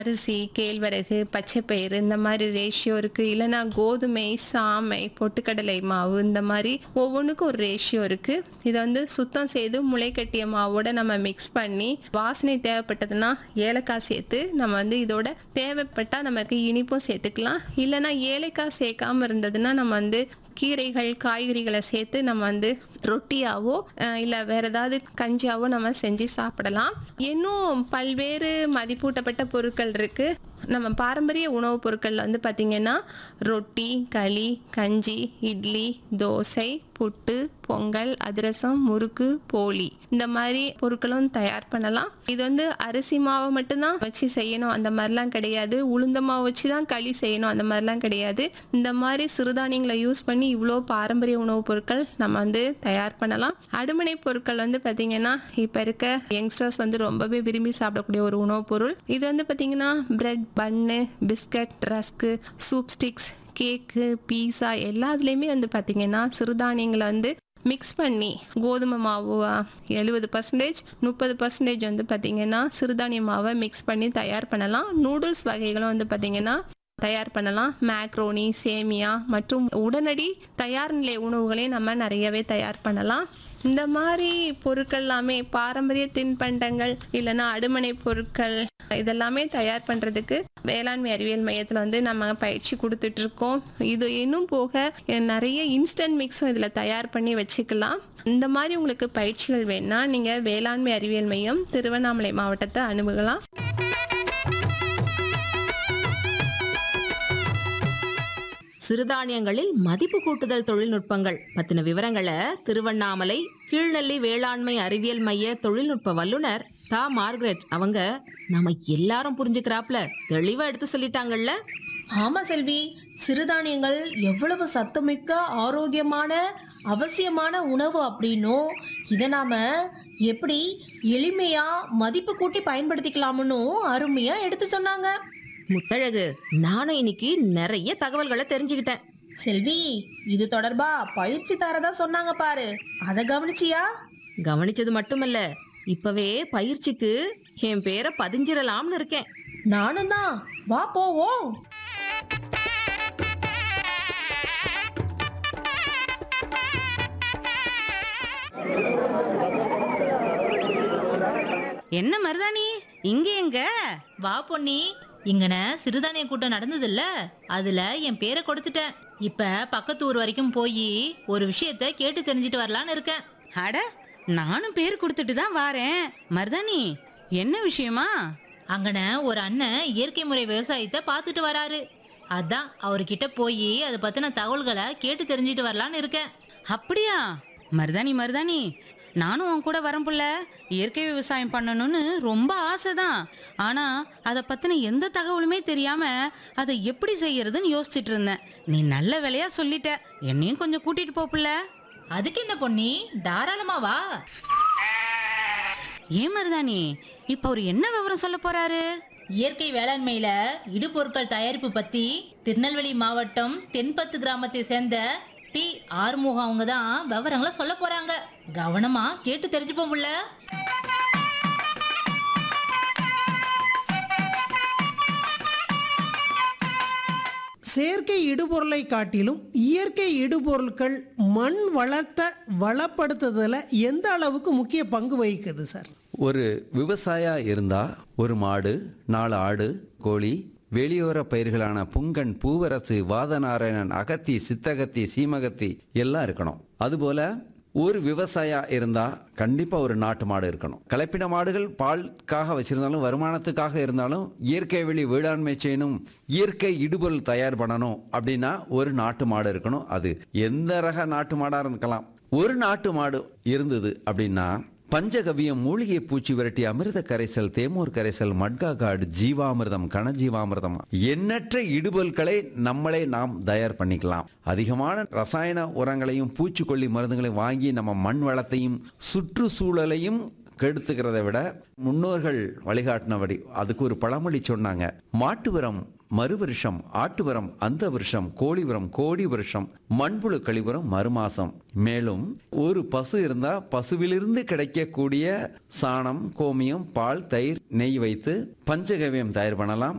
அரிசி கேழ்வரகு பச்சைப்பயிறு இந்த மாதிரி ரேஷியோ இருக்கு இல்லைன்னா கோதுமை சாமை பொட்டுக்கடலை மாவு இந்த மாதிரி ஒவ்வொன்றுக்கும் ஒரு ரேஷியோ இருக்கு இதை வந்து சுத்தம் செய்து முளைக்கட்டிய மாவோட நம்ம மிக்ஸ் பண்ணி வாசனை தேவைப்பட்டதுன்னா ஏலக்காய் சேர்த்து நம்ம வந்து இதோட தேவைப்பட்டா நமக்கு இனிப்பும் சேர்த்துக்கலாம் இல்லைன்னா ஏலக்காய் சேர்க்காம இருந்ததுன்னா நம்ம வந்து கீரைகள் காய்கறிகளை சேர்த்து நம்ம வந்து ரொட்டியாவோ அஹ், இல்ல வேற ஏதாவது கஞ்சியாவோ நம்ம செஞ்சு சாப்பிடலாம் இன்னும் பல்வேறு மதிப்பூட்டப்பட்ட பொருட்கள் இருக்கு நம்ம பாரம்பரிய உணவுப் பொருட்கள்ல வந்து பாத்தீங்கன்னா ரொட்டி களி கஞ்சி இட்லி தோசை புட்டு பொங்கல் அதிரசம் முறுக்கு போளி இந்த மாதிரி பொருட்களும் தயார் பண்ணலாம் இது வந்து அரிசி மாவை மட்டும்தான் வச்சு செய்யணும் அந்த மாதிரிலாம் கிடையாது உளுந்த மாவு வச்சு தான் களி செய்யணும் அந்த மாதிரிலாம் கிடையாது இந்த மாதிரி சிறுதானியங்களை யூஸ் பண்ணி இவ்வளோ பாரம்பரிய உணவுப் பொருட்கள் நம்ம வந்து தயார் பண்ணலாம் அடுமனை பொருட்கள் வந்து பார்த்தீங்கன்னா இப்போ இருக்க யங்ஸ்டர்ஸ் வந்து ரொம்பவே விரும்பி சாப்பிடக்கூடிய ஒரு உணவுப் பொருள் இது வந்து பார்த்தீங்கன்னா bread bun biscuit rusk soup sticks cake pizza எல்லாத்துலேயுமே வந்து பார்த்தீங்கன்னா சிறுதானியங்களை வந்து மிக்ஸ் பண்ணி கோதுமை மாவு எழுபது பர்சன்டேஜ் முப்பது பர்சன்டேஜ் வந்து பார்த்தீங்கன்னா சிறுதானிய மாவை மிக்ஸ் பண்ணி தயார் பண்ணலாம் நூடுல்ஸ் வகைகளும் வந்து பார்த்தீங்கன்னா தயார் பண்ணலாம் மேக்ரோனி சேமியா மற்றும் உடனடி தயார் நிலை உணவுகளை நம்ம நிறையவே தயார் பண்ணலாம் இந்த மாதிரி பொருட்கள் எல்லாமே பாரம்பரிய தின்பண்டங்கள் இல்லைன்னா அடுமனை பொருட்கள் இதெல்லாமே தயார் பண்றதுக்கு வேளாண்மை அறிவியல் மையத்தில் வந்து நம்ம பயிற்சி கொடுத்துட்டு இருக்கோம் இது இன்னும் போக நிறைய இன்ஸ்டன்ட் மிக்ஸும் இதில் தயார் பண்ணி வச்சுக்கலாம் இந்த மாதிரி உங்களுக்கு பயிற்சிகள் வேணும்னா நீங்கள் வேளாண்மை அறிவியல் மையம் திருவண்ணாமலை மாவட்டத்தை அணுகலாம் சிறுதானியங்களில் மதிப்பு கூட்டுதல் தொழில்நுட்பங்கள் பத்தின விவரங்களை திருவண்ணாமலை கீழ்நெல்லி வேளாண்மை அறிவியல் மைய தொழில்நுட்ப வல்லுனர் தா மார்கரெட் அவங்க நம்ம எல்லாரும் புரிஞ்சுக்கிறாப்ல தெளிவா எடுத்து சொல்லிட்டாங்கல்ல ஆமா செல்வி சிறுதானியங்கள் எவ்வளவு சத்துமிக்க ஆரோக்கியமான அவசியமான உணவு அப்படின்னும் இதை நாம எப்படி எளிமையா மதிப்பு கூட்டி பயன்படுத்திக்கலாம்னு அருமையா எடுத்து சொன்னாங்க முத்தழகு நானும் இன்னைக்கு நிறைய தகவல்களை தெரிஞ்சுக்கிட்டேன் செல்வி இது தொடர்பா பயிற்சி தரதா சொன்னாங்க பாரு அத கவனிச்சியா கவனிச்சது மட்டுமல்ல இப்பவே பயிற்சிக்கு என் பேரை பதிஞ்சிடலாம்னு இருக்கேன் நானும் தான் வா போவோம் என்ன மருதாணி இங்க எங்க வா பொன்னி இங்கன சிறுதானிய கூட்டம் நடந்ததுல்ல அதுல என் பேரை கொடுத்துட்டேன் இப்ப பக்கத்து ஊர் வரைக்கும் போய் ஒரு விஷயத்த கேட்டு தெரிஞ்சுட்டு வரலான்னு இருக்கேன் அட நானும் பேர் கொடுத்துட்டு தான் வாரேன் மருதாணி என்ன விஷயமா அங்கன ஒரு அண்ணன் இயற்கை முறை விவசாயத்தை பார்த்துட்டு வராரு அதான் அவர்கிட்ட போய் அதை பத்தின தகவல்களை கேட்டு தெரிஞ்சுட்டு வரலான்னு இருக்கேன் அப்படியா மருதாணி மருதாணி நானும் உன் கூட வரேன் புள்ள இயற்கை விவசாயம் பண்ணணும்னு ரொம்ப ஆசைதான் ஆனா அதை பத்தின எந்த தகவலுமே தெரியாம அதை எப்படி செய்யறதுன்னு யோசிச்சுட்டு இருந்தேன் நீ நல்ல வேலையா சொல்லிட்ட என்னையும் கொஞ்சம் கூட்டிட்டு போ புள்ள அதுக்கு என்ன பொன்னி தாராளமா வா ஏன் மருதாணி இப்ப அவர் என்ன விவரம் சொல்ல போறாரு இயற்கை வேளாண்மையில இடுபொருட்கள் தயாரிப்பு பத்தி திருநெல்வேலி மாவட்டம் தென்பத்து கிராமத்தை சேர்ந்த டி ஆறுமுகம் அவங்க தான் விவரங்களை சொல்ல போறாங்க கவனமா கேட்டு தெரிஞ்சுப்போம் புள்ள செயற்கை இடுபொருளை காட்டிலும் இயற்கை இடுபொருட்கள் மண் வளத்தை வளப்படுத்துதல எந்த அளவுக்கு முக்கிய பங்கு வகிக்குது சார் ஒரு விவசாயா இருந்தா ஒரு மாடு நாலு ஆடு கோழி வெளியோர பயிர்களான புங்கன் பூவரசு வாதநாராயணன் அகத்தி சித்தகத்தி சீமகத்தி எல்லாம் இருக்கணும் அதுபோல ஒரு விவசாயா இருந்தா கண்டிப்பா ஒரு நாட்டு மாடு இருக்கணும் கலப்பின மாடுகள் பாலுக்காக வச்சிருந்தாலும் வருமானத்துக்காக இருந்தாலும் இயற்கை வெளி வேளாண்மை செய்யணும் இயற்கை இடுபொருள் தயார் பண்ணணும் அப்படின்னா ஒரு நாட்டு மாடு இருக்கணும் அது எந்த ரக நாட்டு மாடா இருக்கலாம் ஒரு நாட்டு மாடு இருந்தது அப்படின்னா பஞ்சகவியம் மூலிகை பூச்சி விரட்டி அமிர்த கரைசல் தேமூர் கரைசல் மட்கா காடு ஜீவாமிர்தம் கனஜீவாமிர்தம் எண்ணற்ற இடுபொருட்களை நம்மளே நாம் தயார் பண்ணிக்கலாம் அதிகமான ரசாயன உரங்களையும் பூச்சிக்கொல்லி மருந்துகளையும் வாங்கி நம்ம மண் வளத்தையும் சுற்றுச்சூழலையும் கெடுத்துக்கிறதை விட முன்னோர்கள் வழிகாட்டினபடி அதுக்கு ஒரு பழமொழி சொன்னாங்க மாட்டு உரம் மறு வருஷம் ஆட்டு உரம் அந்த வருஷம் கோழி உரம் கோடி வருஷம் மண்புழு கழிவுரம் மறுமாசம் மேலும் ஒரு பசு இருந்தா பசுவிலிருந்து கிடைக்கக்கூடிய சாணம் கோமியம் பால் தயிர் நெய் வைத்து பஞ்சகவியம் தயார் பண்ணலாம்